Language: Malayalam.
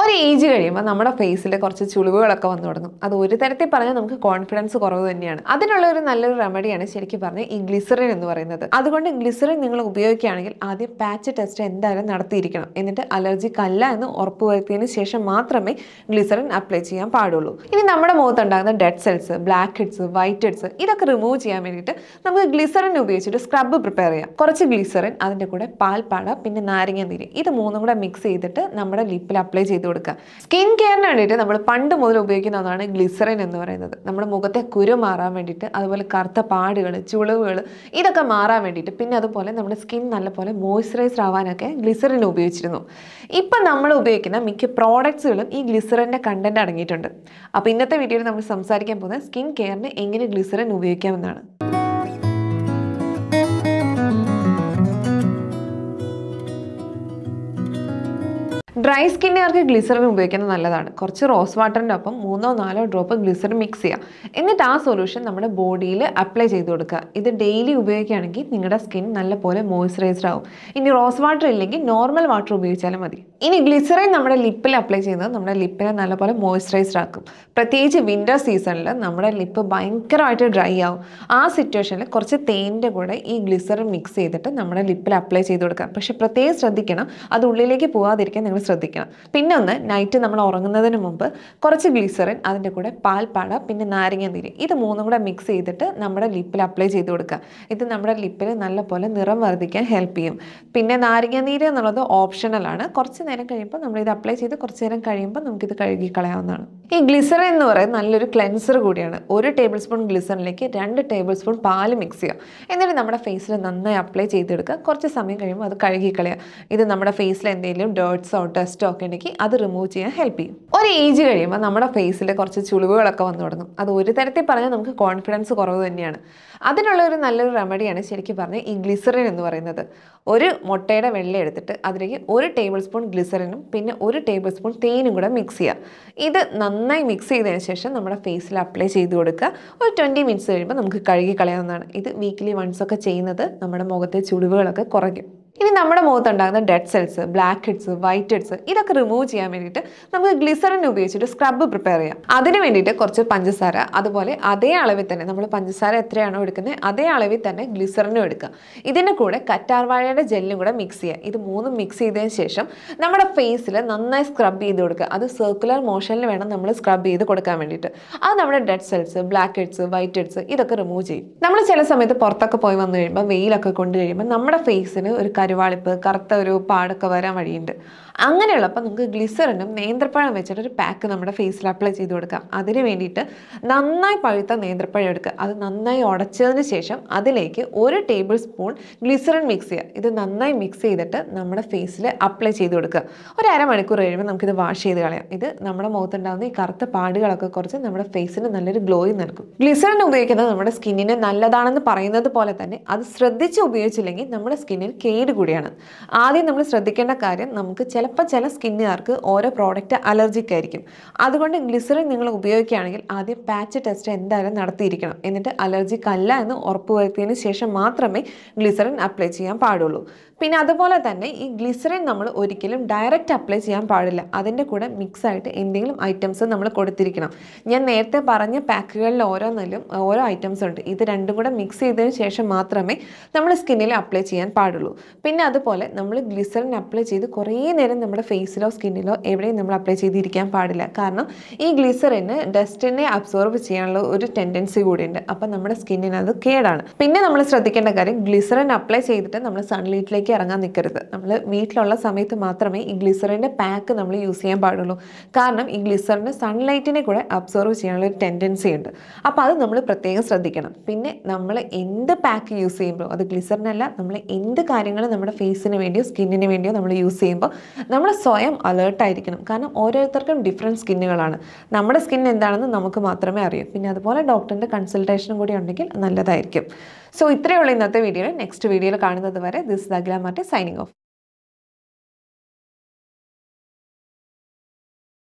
ഒരു ഏജ് കഴിയുമ്പോൾ നമ്മുടെ ഫേസിൽ കുറച്ച് ചുളിവുകളൊക്കെ വന്നു തുടങ്ങും അത് ഒരു തരത്തിൽ പറഞ്ഞാൽ നമുക്ക് കോൺഫിഡൻസ് കുറവ് തന്നെയാണ് അതിനുള്ള ഒരു നല്ലൊരു റെമഡിയാണ് ശരിക്കും പറഞ്ഞാൽ ഈ ഗ്ലിസറിൻ എന്ന് പറയുന്നത് അതുകൊണ്ട് ഗ്ലിസറിൻ നിങ്ങൾ ഉപയോഗിക്കുകയാണെങ്കിൽ ആദ്യം പാച്ച് ടെസ്റ്റ് എന്തായാലും നടത്തിയിരിക്കണം എന്നിട്ട് അലർജിക്ക് അല്ല എന്ന് ഉറപ്പുവരുത്തിയതിന് ശേഷം മാത്രമേ ഗ്ലിസറിൻ അപ്ലൈ ചെയ്യാൻ പാടുള്ളൂ ഇനി നമ്മുടെ മുഖത്തുണ്ടാകുന്ന dead cells blackheads whiteheads ഇതൊക്കെ റിമൂവ് ചെയ്യാൻ വേണ്ടിയിട്ട് നമുക്ക് ഗ്ലിസറിൻ ഉപയോഗിച്ചിട്ട് സ്ക്രബ് പ്രിപ്പയർ ചെയ്യാം കുറച്ച് ഗ്ലിസറിൻ അതിൻ്റെ കൂടെ പാൽപ്പാട പിന്നെ നാരങ്ങ നീര് ഇത് മൂന്നും കൂടെ മിക്സ് ചെയ്തിട്ട് നമ്മുടെ ലിപ്പിൽ അപ്ലൈ ചെയ്ത് കൊടുക്കുക സ്കിൻ കെയറിന് വേണ്ടിയിട്ട് നമ്മൾ പണ്ട് മുതൽ ഉപയോഗിക്കുന്ന ഒന്നാണ് ഗ്ലിസറിൻ എന്ന് പറയുന്നത് നമ്മുടെ മുഖത്തെ കുരു മാറാൻ വേണ്ടിയിട്ട് അതുപോലെ കറുത്ത പാടുകൾ ചുളിവുകൾ ഇതൊക്കെ മാറാൻ വേണ്ടിയിട്ട് പിന്നെ അതുപോലെ നമ്മുടെ സ്കിൻ നല്ലപോലെ മോയ്സ്ചറൈസ്ഡ് ആവാനൊക്കെ ഗ്ലിസറിൻ ഉപയോഗിച്ചിരുന്നു ഇപ്പം നമ്മൾ ഉപയോഗിക്കുന്ന മിക്ക പ്രോഡക്ട്സുകളും ഈ ഗ്ലിസറിൻ്റെ കണ്ടന്റ് അടങ്ങിയിട്ടുണ്ട് അപ്പോൾ ഇന്നത്തെ വീഡിയോയിൽ നമ്മൾ സംസാരിക്കാൻ പോകുന്നത് സ്കിൻ കെയറിന് എങ്ങനെ ഗ്ലിസറിൻ ഉപയോഗിക്കാമെന്നാണ് ഡ്രൈ സ്കിന്നുകാർക്ക് ഗ്ലിസറിൻ ഉപയോഗിക്കുന്നത് നല്ലതാണ് കുറച്ച് റോസ് വാട്ടറിൻ്റെ ഒപ്പം മൂന്നോ നാലോ ഡ്രോപ്പ് ഗ്ലിസറിൻ മിക്സ് ചെയ്യുക എന്നിട്ട് ആ സൊല്യൂഷൻ നമ്മുടെ ബോഡിയിൽ അപ്ലൈ ചെയ്ത് കൊടുക്കുക ഇത് ഡെയിലി ഉപയോഗിക്കുകയാണെങ്കിൽ നിങ്ങളുടെ സ്കിൻ നല്ലപോലെ മോയ്സ്ചറൈസ്ഡ് ആവും ഇനി റോസ് വാട്ടർ ഇല്ലെങ്കിൽ നോർമൽ വാട്ടർ ഉപയോഗിച്ചാലും മതി ഇനി ഗ്ലിസറിൻ നമ്മുടെ ലിപ്പിൽ അപ്ലൈ ചെയ്യുന്നത് നമ്മുടെ ലിപ്പിനെ നല്ലപോലെ മോയ്സ്ചറൈസ്ഡ് ആക്കും പ്രത്യേകിച്ച് വിൻ്റർ സീസണിൽ നമ്മുടെ ലിപ്പ് ഭയങ്കരമായിട്ട് ഡ്രൈ ആവും ആ സിറ്റുവേഷനിൽ കുറച്ച് തേനിൻ്റെ കൂടെ ഈ ഗ്ലിസറിൻ മിക്സ് ചെയ്തിട്ട് നമ്മുടെ ലിപ്പിൽ അപ്ലൈ ചെയ്ത് കൊടുക്കുക പക്ഷേ പ്രത്യേകം ശ്രദ്ധിക്കണം അത് ഉള്ളിലേക്ക് പോകാതിരിക്കാൻ നിങ്ങൾ ശ്രദ്ധിക്കണം പിന്നെ ഒന്ന് നൈറ്റ് നമ്മൾ ഉറങ്ങുന്നതിന് മുമ്പ് കുറച്ച് ഗ്ലിസറിൻ അതിൻ്റെ കൂടെ പാൽപ്പാട പിന്നെ നാരങ്ങ നീര് ഇത് മൂന്നും കൂടെ മിക്സ് ചെയ്തിട്ട് നമ്മുടെ ലിപ്പിൽ അപ്ലൈ ചെയ്ത് കൊടുക്കുക ഇത് നമ്മുടെ ലിപ്പിൽ നല്ലപോലെ നിറം വർദ്ധിക്കാൻ ഹെൽപ്പ് ചെയ്യും പിന്നെ നാരങ്ങ നീര് എന്നുള്ളത് ഓപ്ഷണലാണ് കുറച്ച് നേരം കഴിയുമ്പോൾ നമ്മൾ ഇത് അപ്ലൈ ചെയ്ത് കുറച്ച് നേരം കഴിയുമ്പോൾ നമുക്കിത് കഴുകി കളയാവുന്നതാണ് ഈ ഗ്ലിസറിൻ എന്ന് പറയുന്നത് നല്ലൊരു ക്ലെൻസർ കൂടിയാണ് ഒരു ടേബിൾ സ്പൂൺ ഗ്ലിസറിനിലേക്ക് രണ്ട് ടേബിൾ സ്പൂൺ പാല് മിക്സ് ചെയ്യുക എന്നിട്ട് നമ്മുടെ ഫേസിൽ നന്നായി അപ്ലൈ ചെയ്തെടുക്കുക കുറച്ച് സമയം കഴിയുമ്പോൾ അത് കഴുകി കളയുക ഇത് നമ്മുടെ ഫേസിൽ എന്തെങ്കിലും ഡേർട്ട്സോ ടെസ്റ്റോ ഒക്കെ ഉണ്ടെങ്കിൽ അത് റിമൂവ് ചെയ്യാൻ ഹെൽപ്പ് ചെയ്യും ഒരു ഏജ് കഴിയുമ്പോൾ നമ്മുടെ ഫേസിൽ കുറച്ച് ചുളിവുകളൊക്കെ വന്നു തുടങ്ങും അത് ഒരു തരത്തിൽ പറഞ്ഞാൽ നമുക്ക് കോൺഫിഡൻസ് കുറവ് തന്നെയാണ് അതിനുള്ള ഒരു നല്ലൊരു റെമഡിയാണ് ശരിക്കും പറഞ്ഞാൽ ഈ ഗ്ലിസറിൻ എന്ന് പറയുന്നത് ഒരു മുട്ടയുടെ വെള്ള എടുത്തിട്ട് അതിലേക്ക് ഒരു ടേബിൾ സ്പൂൺ ഗ്ലിസറിനും പിന്നെ ഒരു ടേബിൾ സ്പൂൺ തേനും കൂടെ മിക്സ് ചെയ്യുക ഇത് നന്നായി മിക്സ് ചെയ്തതിന് ശേഷം നമ്മുടെ ഫേസിൽ അപ്ലൈ ചെയ്ത് കൊടുക്കുക ഒരു ട്വൻറ്റി മിനിറ്റ്സ് കഴിയുമ്പോൾ നമുക്ക് കഴുകി കളയാവുന്നതാണ് ഇത് വീക്ക്ലി വൺസ് ഒക്കെ ചെയ്യുന്നത് നമ്മുടെ മുഖത്തെ ചുളിവുകളൊക്കെ കുറയ്ക്കും ഇനി നമ്മുടെ മുഖത്തുണ്ടാകുന്ന dead cells blackheads whiteheads ഇതൊക്കെ റിമൂവ് ചെയ്യാൻ വേണ്ടിയിട്ട് നമുക്ക് ഗ്ലിസറിൻ ഉപയോഗിച്ചിട്ട് സ്ക്രബ് പ്രിപ്പയർ ചെയ്യാം അതിന് വേണ്ടിയിട്ട് കുറച്ച് പഞ്ചസാര അതുപോലെ അതേ അളവിൽ തന്നെ നമ്മൾ പഞ്ചസാര എത്രയാണോ എടുക്കുന്നത് അതേ അളവിൽ തന്നെ ഗ്ലിസറിനും എടുക്കുക ഇതിൻ്റെ കൂടെ കറ്റാർവാഴയുടെ ജെല്ലും കൂടെ മിക്സ് ചെയ്യുക ഇത് മൂന്നും മിക്സ് ചെയ്തതിന് ശേഷം നമ്മുടെ ഫേസിൽ നന്നായി സ്ക്രബ് ചെയ്ത് കൊടുക്കുക അത് സർക്കുലർ മോഷനിൽ വേണം നമ്മൾ സ്ക്രബ് ചെയ്ത് കൊടുക്കാൻ വേണ്ടിയിട്ട് അത് നമ്മുടെ dead cells blackheads whiteheads ഇതൊക്കെ റിമൂവ് ചെയ്യും നമ്മൾ ചില സമയത്ത് പുറത്തൊക്കെ പോയി വന്നു കഴിയുമ്പോൾ വെയിലൊക്കെ കൊണ്ട് കഴിയുമ്പോൾ നമ്മുടെ ഫേസിന് ഒരു കരുവാളിപ്പ് കറുത്ത ഒരു പാടൊക്കെ വരാൻ വഴിയുണ്ട് അങ്ങനെയുള്ളപ്പോൾ നമുക്ക് ഗ്ലിസറിനും നേന്ത്രപ്പഴം വെച്ചിട്ട് ഒരു പാക്ക് നമ്മുടെ ഫേസിൽ അപ്ലൈ ചെയ്ത് കൊടുക്കാം അതിന് വേണ്ടിയിട്ട് നന്നായി പഴുത്ത നേന്ത്രപ്പഴം എടുക്കുക അത് നന്നായി ഉടച്ചതിന് ശേഷം അതിലേക്ക് ഒരു ടേബിൾ സ്പൂൺ ഗ്ലിസറിൻ മിക്സ് ചെയ്യുക ഇത് നന്നായി മിക്സ് ചെയ്തിട്ട് നമ്മുടെ ഫേസിൽ അപ്ലൈ ചെയ്ത് കൊടുക്കുക ഒരു അരമണിക്കൂർ കഴിയുമ്പോൾ നമുക്കിത് വാഷ് ചെയ്ത് കളയാം ഇത് നമ്മുടെ മുഖത്തുണ്ടാകുന്ന ഈ കറുത്ത പാടുകളൊക്കെ കുറച്ച് നമ്മുടെ ഫേസിന് നല്ലൊരു ഗ്ലോയി നൽകും ഗ്ലിസറിൻ ഉപയോഗിക്കുന്നത് നമ്മുടെ സ്കിന്നിന് നല്ലതാണെന്ന് പറയുന്നത് പോലെ തന്നെ അത് ശ്രദ്ധിച്ച് ഉപയോഗിച്ചില്ലെങ്കിൽ നമ്മുടെ സ്കിന്നിൽ കേട് കൂടിയാണ് ആദ്യം നമ്മൾ ശ്രദ്ധിക്കേണ്ട കാര്യം നമുക്ക് ചിലപ്പോൾ ചില സ്കിന്നുകാർക്ക് ഓരോ പ്രോഡക്റ്റ് അലർജിക് ആയിരിക്കും അതുകൊണ്ട് ഗ്ലിസറിൻ നിങ്ങൾ ഉപയോഗിക്കുകയാണെങ്കിൽ ആദ്യം പാച്ച് ടെസ്റ്റ് എന്തായാലും നടത്തിയിരിക്കണം എന്നിട്ട് അലർജിക് അല്ല എന്ന് ഉറപ്പുവരുത്തിയതിന് ശേഷം മാത്രമേ ഗ്ലിസറിൻ അപ്ലൈ ചെയ്യാൻ പാടുള്ളൂ പിന്നെ അതുപോലെ തന്നെ ഈ ഗ്ലിസറിൻ നമ്മൾ ഒരിക്കലും ഡയറക്റ്റ് അപ്ലൈ ചെയ്യാൻ പാടില്ല അതിൻ്റെ കൂടെ മിക്സ് ആയിട്ട് എന്തെങ്കിലും ഐറ്റംസ് നമ്മൾ കൊടുത്തിരിക്കണം ഞാൻ നേരത്തെ പറഞ്ഞ പാക്കുകളിൽ ഓരോന്നിലും ഓരോ ഐറ്റംസ് ഉണ്ട് ഇത് രണ്ടും കൂടെ മിക്സ് ചെയ്തതിന് ശേഷം മാത്രമേ നമ്മൾ സ്കിന്നിൽ അപ്ലൈ ചെയ്യാൻ പാടുള്ളൂ പിന്നെ അതുപോലെ നമ്മൾ ഗ്ലിസറിൻ അപ്ലൈ ചെയ്ത് കുറേ നേരം നമ്മുടെ ഫേസിലോ സ്കിന്നിലോ എവിടെയും നമ്മൾ അപ്ലൈ ചെയ്തിരിക്കാൻ പാടില്ല കാരണം ഈ ഗ്ലിസറിന് ഡസ്റ്റിനെ അബ്സോർബ് ചെയ്യാനുള്ള ഒരു ടെൻഡൻസി കൂടിയുണ്ട് അപ്പം നമ്മുടെ സ്കിന്നിന് അത് കേടാണ് പിന്നെ നമ്മൾ ശ്രദ്ധിക്കേണ്ട കാര്യം ഗ്ലിസറിൻ അപ്ലൈ ചെയ്തിട്ട് നമ്മൾ സൺലൈറ്റിലേക്ക് ഇറങ്ങാൻ നിൽക്കരുത് നമ്മൾ വീട്ടിലുള്ള സമയത്ത് മാത്രമേ ഈ ഗ്ലിസറിൻ്റെ പാക്ക് നമ്മൾ യൂസ് ചെയ്യാൻ പാടുള്ളൂ കാരണം ഈ ഗ്ലിസറിന് സൺലൈറ്റിനെ കൂടെ അബ്സോർവ് ചെയ്യാനുള്ള ഒരു ടെൻഡൻസി ഉണ്ട് അപ്പോൾ അത് നമ്മൾ പ്രത്യേകം ശ്രദ്ധിക്കണം പിന്നെ നമ്മൾ എന്ത് പാക്ക് യൂസ് ചെയ്യുമ്പോൾ അത് ഗ്ലിസറിനല്ല നമ്മൾ എന്ത് കാര്യങ്ങൾ നമ്മുടെ ഫേസിന് വേണ്ടിയോ സ്കിന്നിന് വേണ്ടിയോ നമ്മൾ യൂസ് ചെയ്യുമ്പോൾ നമ്മൾ സ്വയം അലേർട്ടായിരിക്കണം കാരണം ഓരോരുത്തർക്കും ഡിഫറെൻറ്റ് സ്കിന്നുകളാണ് നമ്മുടെ സ്കിൻ എന്താണെന്ന് നമുക്ക് മാത്രമേ അറിയൂ പിന്നെ അതുപോലെ ഡോക്ടറിൻ്റെ കൺസൾട്ടേഷനും കൂടി ഉണ്ടെങ്കിൽ നല്ലതായിരിക്കും സോ ഇത്രയേ ഉള്ളൂ ഇന്നത്തെ വീഡിയോയിൽ നെക്സ്റ്റ് വീഡിയോയിൽ കാണുന്നത് വരെ ദിസ് ദഗ്ല മാറ്റെ സൈനിങ് ഓഫ്